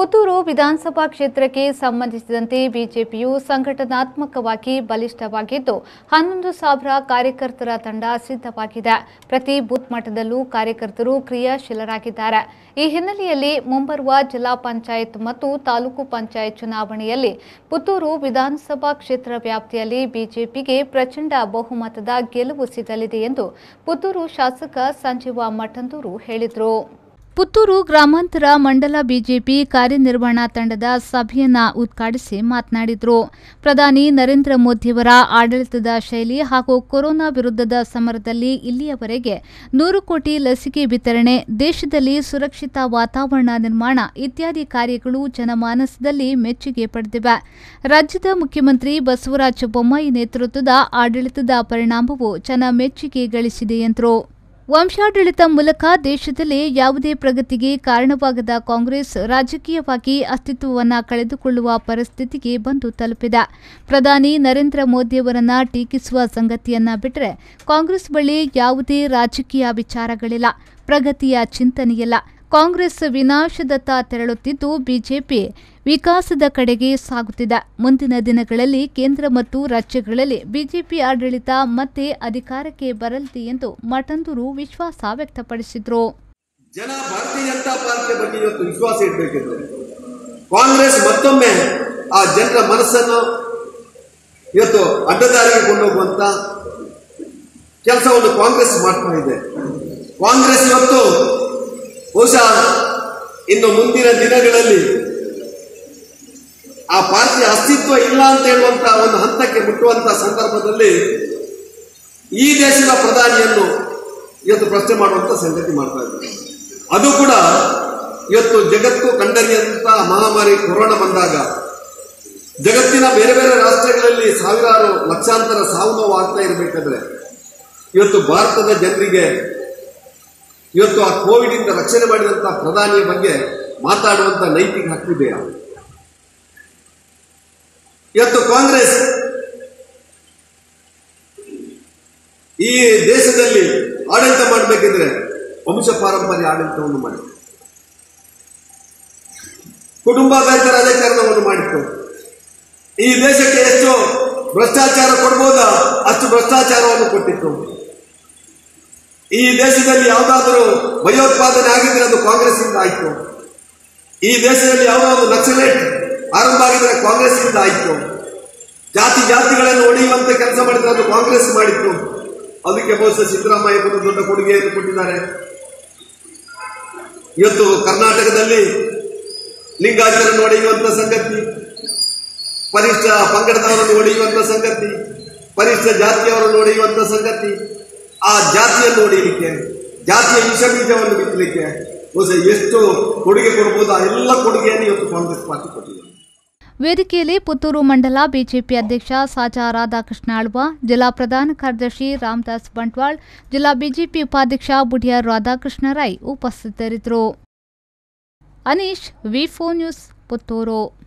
ಪುತ್ತೂರು ವಿಧಾನಸಭಾ ಕ್ಷೇತ್ರಕ್ಕೆ ಸಂಬಂಧಿಸಿದಂತೆ ಬಿಜೆಪಿಯು ಸಂಘಟನಾತ್ಮಕವಾಗಿ ಬಲಿಷ್ಠವಾಗಿದ್ದು ಹನ್ನೊಂದು ಸಾವಿರ ಕಾರ್ಯಕರ್ತರ ತಂಡ ಸಿದ್ಧವಾಗಿದೆ ಪ್ರತಿ ಬೂತ್ ಮಟ್ಟದಲ್ಲೂ ಕಾರ್ಯಕರ್ತರು ಕ್ರಿಯಾಶೀಲರಾಗಿದ್ದಾರೆ ಈ ಹಿನ್ನೆಲೆಯಲ್ಲಿ ಮುಂಬರುವ ಜಿಲ್ಲಾ ಪಂಚಾಯತ್ ಮತ್ತು ತಾಲೂಕು ಪಂಚಾಯತ್ ಚುನಾವಣೆಯಲ್ಲಿ ಪುತ್ತೂರು ವಿಧಾನಸಭಾ ಕ್ಷೇತ್ರ ವ್ಯಾಪ್ತಿಯಲ್ಲಿ ಬಿಜೆಪಿಗೆ ಪ್ರಚಂಡ ಬಹುಮತದ ಗೆಲುವು ಸಿಗಲಿದೆ ಎಂದು ಪುತ್ತೂರು ಶಾಸಕ ಸಂಜೀವ ಮಠಂದೂರು ಹೇಳಿದರು ಪುತ್ತೂರು ಗ್ರಾಮಾಂತರ ಮಂಡಲ ಬಿಜೆಪಿ ಕಾರ್ಯನಿರ್ವಹಣಾ ತಂಡದ ಸಭೆಯನ್ನ ಉದ್ಘಾಟಿಸಿ ಮಾತನಾಡಿದರು ಪ್ರಧಾನಿ ನರೇಂದ್ರ ಮೋದಿಯವರ ಆಡಳಿತದ ಶೈಲಿ ಹಾಗೂ ಕೊರೋನಾ ವಿರುದ್ಧದ ಸಮರದಲ್ಲಿ ಇಲ್ಲಿಯವರೆಗೆ ನೂರು ಕೋಟಿ ಲಸಿಕೆ ವಿತರಣೆ ದೇಶದಲ್ಲಿ ಸುರಕ್ಷಿತ ವಾತಾವರಣ ನಿರ್ಮಾಣ ಇತ್ಯಾದಿ ಕಾರ್ಯಗಳು ಜನಮಾನಸದಲ್ಲಿ ಮೆಚ್ಚುಗೆ ಪಡೆದಿವೆ ರಾಜ್ಯದ ಮುಖ್ಯಮಂತ್ರಿ ಬಸವರಾಜ ಬೊಮ್ಮಾಯಿ ನೇತೃತ್ವದ ಆಡಳಿತದ ಪರಿಣಾಮವು ಜನ ಮೆಚ್ಚುಗೆ ಗಳಿಸಿದೆ ಎಂದರು ವಂಶಾಡಳಿತ ಮೂಲಕ ದೇಶದಲ್ಲಿ ಯಾವುದೇ ಪ್ರಗತಿಗೆ ಕಾರಣವಾಗದ ಕಾಂಗ್ರೆಸ್ ರಾಜಕೀಯವಾಗಿ ಅಸ್ತಿತ್ವವನ್ನು ಕಳೆದುಕೊಳ್ಳುವ ಪರಿಸ್ಥಿತಿಗೆ ಬಂದು ತಲುಪಿದೆ ಪ್ರಧಾನಿ ನರೇಂದ್ರ ಮೋದಿಯವರನ್ನ ಟೀಕಿಸುವ ಸಂಗತಿಯನ್ನ ಬಿಟ್ಟರೆ ಕಾಂಗ್ರೆಸ್ ಬಳಿ ಯಾವುದೇ ರಾಜಕೀಯ ವಿಚಾರಗಳಿಲ್ಲ ಪ್ರಗತಿಯ ಚಿಂತನೆಯಿಲ್ಲ ಕಾಂಗ್ರೆಸ್ ವಿನಾಶದತ್ತ ತೆರಳುತ್ತಿದ್ದು ಬಿಜೆಪಿ ವಿಕಾಸದ ಕಡೆಗೆ ಸಾಗುತ್ತಿದೆ ಮುಂದಿನ ದಿನಗಳಲ್ಲಿ ಕೇಂದ್ರ ಮತ್ತು ರಾಜ್ಯಗಳಲ್ಲಿ ಬಿಜೆಪಿ ಆಡಳಿತ ಮತ್ತೆ ಅಧಿಕಾರಕ್ಕೆ ಬರಲಿದೆ ಎಂದು ಮಠಂದೂರು ವಿಶ್ವಾಸ ವ್ಯಕ್ತಪಡಿಸಿದರು ಜನ ಭಾರತೀಯ ಜನತಾ ಪಾರ್ಟಿ ಬಗ್ಗೆ ಇವತ್ತು ವಿಶ್ವಾಸ ಇಡಬೇಕಿದ್ರೆ ಕಾಂಗ್ರೆಸ್ ಮತ್ತೊಮ್ಮೆ ಆ ಜನರ ಮನಸ್ಸನ್ನು ಇವತ್ತು ಅಡ್ಡದಾರಿಗೆ ಕೊಂಡೋಗುವಂತ ಕೆಲಸವನ್ನು ಕಾಂಗ್ರೆಸ್ ಮಾಡ್ತಾ ಇದೆ ಕಾಂಗ್ರೆಸ್ ಇವತ್ತು ಬಹುಶಃ ಇನ್ನು ಮುಂದಿನ ದಿನಗಳಲ್ಲಿ ಆ ಪಾರ್ಟಿಯ ಅಸ್ತಿತ್ವ ಇಲ್ಲ ಅಂತ ಹೇಳುವಂತ ಒಂದು ಹಂತಕ್ಕೆ ಮುಟ್ಟುವಂತ ಸಂದರ್ಭದಲ್ಲಿ ಈ ದೇಶದ ಪ್ರಧಾನಿಯನ್ನು ಇವತ್ತು ಪ್ರಶ್ನೆ ಮಾಡುವಂತ ಸಂಗತಿ ಮಾಡ್ತಾ ಇದ್ದಾರೆ ಅದು ಕೂಡ ಇವತ್ತು ಜಗತ್ತು ಕಂಡರಿಯಂತ ಮಹಾಮಾರಿ ಕೊರೋನಾ ಬಂದಾಗ ಜಗತ್ತಿನ ಬೇರೆ ಬೇರೆ ರಾಷ್ಟ್ರಗಳಲ್ಲಿ ಸಾವಿರಾರು ಲಕ್ಷಾಂತರ ಸಾವು ನೋವು ಆಗ್ತಾ ಇರಬೇಕಾದ್ರೆ ಇವತ್ತು ಭಾರತದ ಜನರಿಗೆ ಇವತ್ತು ಆ ಕೋವಿಡ್ ಇಂದ ರಕ್ಷಣೆ ಮಾಡಿದಂತ ಪ್ರಧಾನಿಯ ಬಗ್ಗೆ ಮಾತಾಡುವಂತ ನೈತಿಕ ಹಕ್ಕಿದೆಯಾ ಇವತ್ತು ಕಾಂಗ್ರೆಸ್ ಈ ದೇಶದಲ್ಲಿ ಆಡಳಿತ ಮಾಡಬೇಕಿದ್ರೆ ವಂಶ ಪಾರಂಪರ್ಯ ಆಡಳಿತವನ್ನು ಮಾಡಿ ಕುಟುಂಬಾಧಾರಿತ ರಾಜಕಾರಣವನ್ನು ಮಾಡಿತ್ತು ಈ ದೇಶಕ್ಕೆ ಎಷ್ಟು ಭ್ರಷ್ಟಾಚಾರ ಕೊಡ್ಬೋದಾ ಅಷ್ಟು ಭ್ರಷ್ಟಾಚಾರವನ್ನು ಕೊಟ್ಟಿತ್ತು ಈ ದೇಶದಲ್ಲಿ ಯಾವುದಾದರೂ ಭಯೋತ್ಪಾದನೆ ಆಗಿದ್ರೆ ಅದು ಕಾಂಗ್ರೆಸ್ ಇಂದ ಆಯ್ತು ಈ ದೇಶದಲ್ಲಿ ಯಾವುದಾದ್ರು ನಕ್ಸಲೇಟ್ ಆರಂಭ ಆಗಿದ್ರೆ ಕಾಂಗ್ರೆಸ್ ಇಂದ ಆಯ್ತು ಜಾತಿ ಜಾತಿಗಳನ್ನು ಒಡೆಯುವಂತ ಕೆಲಸ ಮಾಡಿದ್ರೆ ಅದು ಕಾಂಗ್ರೆಸ್ ಮಾಡಿತ್ತು ಅದಕ್ಕೆ ಬಹುಶಃ ಸಿದ್ದರಾಮಯ್ಯ ಕೂಡ ದೊಡ್ಡ ಕೊಡುಗೆಯನ್ನು ಕೊಟ್ಟಿದ್ದಾರೆ ಇವತ್ತು ಕರ್ನಾಟಕದಲ್ಲಿ ಲಿಂಗಾಯತರನ್ನು ಒಡೆಯುವಂತ ಸಂಗತಿ ಪರಿಷ್ಠ ಪಂಗಡದವರನ್ನು ಒಡೆಯುವಂತ ಸಂಗತಿ ಪರಿಷ್ಠ ಜಾತಿಯವರನ್ನು ಒಡೆಯುವಂತ ಸಂಗತಿ ಆ ಜಾತಿಯನ್ನು ಒಡೆಯಲಿಕ್ಕೆ ಜಾತಿಯ ವಿಷ ಬೀಜವನ್ನು ಬಿತ್ತಲಿಕ್ಕೆ ಬಹುಶಃ ಎಷ್ಟು ಕೊಡುಗೆ ಕೊಡಬಹುದು ಆ ಎಲ್ಲ ಕೊಡುಗೆಯನ್ನು ಇವತ್ತು ಕಾಂಗ್ರೆಸ್ ಪಾರ್ಟಿ ಕೊಟ್ಟಿದೆ ವೇದಿಕೆಯಲ್ಲಿ ಪುತ್ತೂರು ಮಂಡಲ ಬಿಜೆಪಿ ಅಧ್ಯಕ್ಷ ಸಾಜಾ ರಾಧಾಕೃಷ್ಣ ಆಳ್ವ ಜಿಲ್ಲಾ ಪ್ರಧಾನ ಕಾರ್ಯದರ್ಶಿ ರಾಮದಾಸ್ ಬಂಟ್ವಾಳ್ ಜಿಲ್ಲಾ ಬಿಜೆಪಿ ಉಪಾಧ್ಯಕ್ಷ ಬುಡಿಯಾರ್ ರಾಧಾಕೃಷ್ಣ ರೈ ಉಪಸ್ಥಿತರಿದ್ದರು ಅನೀಶ್ ವಿ ನ್ಯೂಸ್ ಪುತ್ತೂರು